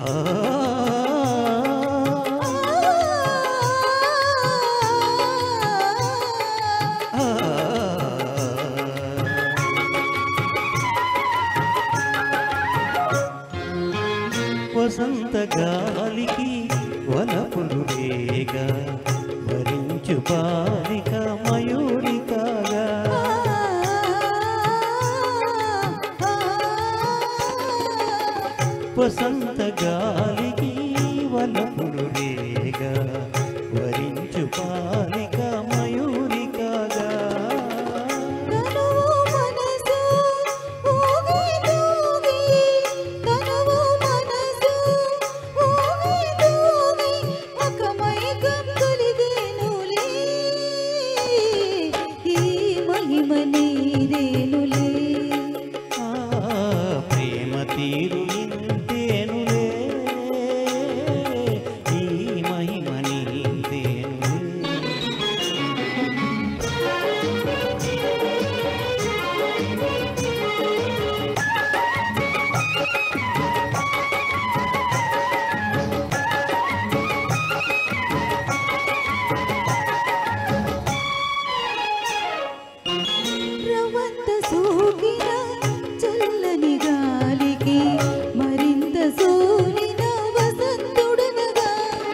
వసంత గాలికి వలపులు రేగా భరించు బాలిక మయూరి కాగా వసంత గాలికి వలపులు రేగా వరించు బాలిక మయూరి కాగా తనువు మనసు ఊగి తూగి తనువు మనసు ఊగి తూగి ఒక మైకం కలిగేనులే ఈ మహిమ నీదేనులే ఆ ప్రేమ తీరు ఇంతేనులే ఈ మహిమ నీదేనులే రవంత సోకిన చల్లని గాలికి మరింత సోలిన వసంతుడనగా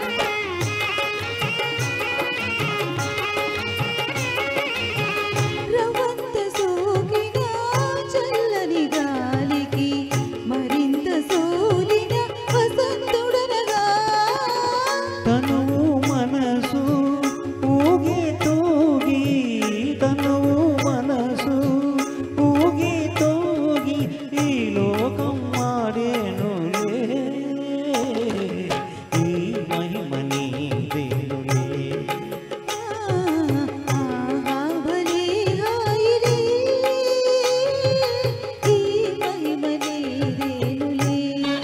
రవంత సోకిన చల్లని గాలికి మరింత సోలిన వసంతుడనగా తనువు మనసు ఊగి తూగి తనువు మనసు ఊగి తూగి ఈ లోకం మారేనులే ఈ మహిమ నీదేనులే ఆహా భలే హాయిరే ఈ మహిమ నీదేనులే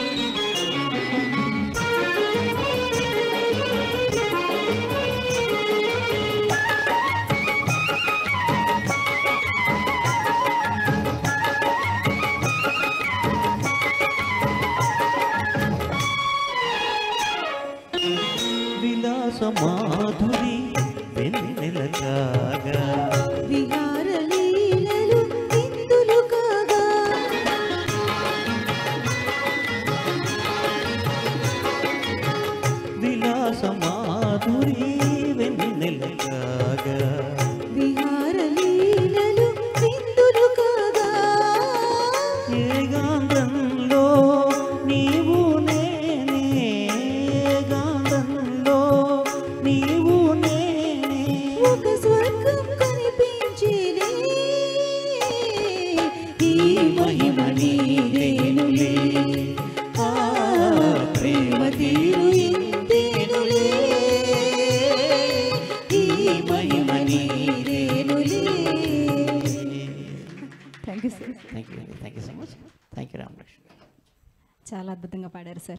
విలాస మాధురి వెన్నెల కాగా విహార లీలలు ఇందులు కాగా విలాస మాధురి వెన్నెల కాగా విహార లీలలు ఇందులు కాగా ఏగాంతంలో నీవు నేనే ఏగాంతంలో నీవు నేనే ఒక స్వర్గం కనిపించేలే ఈ మహిమ నీదేనులే ఆ ప్రేమ తీరు ఇంతేనులే ఈ మహిమ నీదేనులే thank you sir thank you thank you so much thank you Ramakrishna చాలా అద్భుతంగా పాడారు సార్